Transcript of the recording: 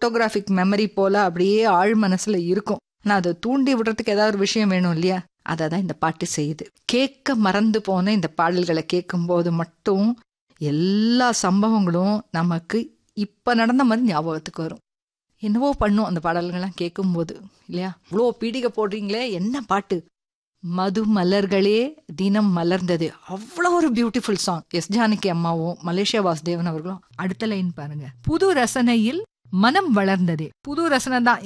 photographic memory போல அப்படியே ஆழ் மனசுல இருக்கும் ஆனா அதை தூண்டி விடுறதுக்கு ஏதாவது ஒரு விஷயம் வேணும் இல்லையா அதை தான் இந்த பாட்டு செய்யுது கேட்க மறந்து போன இந்த பாடல்களை கேட்கும்போது மட்டும் எல்லா சம்பவங்களும் நமக்கு இப்ப நடந்த மாதிரி ஞாபகத்துக்கு வரும் என்னவோ பண்ணும் அந்த பாடல்கள்லாம் கேட்கும்போது இல்லையா இவ்வளோ பீடிகை போடுறீங்களே என்ன பாட்டு மது மலர்களே தினம் மலர்ந்தது அவ்வளோ ஒரு பியூட்டிஃபுல் சாங் எஸ் ஜானகி அம்மாவும் மலேசியா வாசுதேவன் அவர்களும் அடுத்த லைன் பாருங்க புது ரசனையில் மனம் வளர்ந்தது புது ரசனை தான்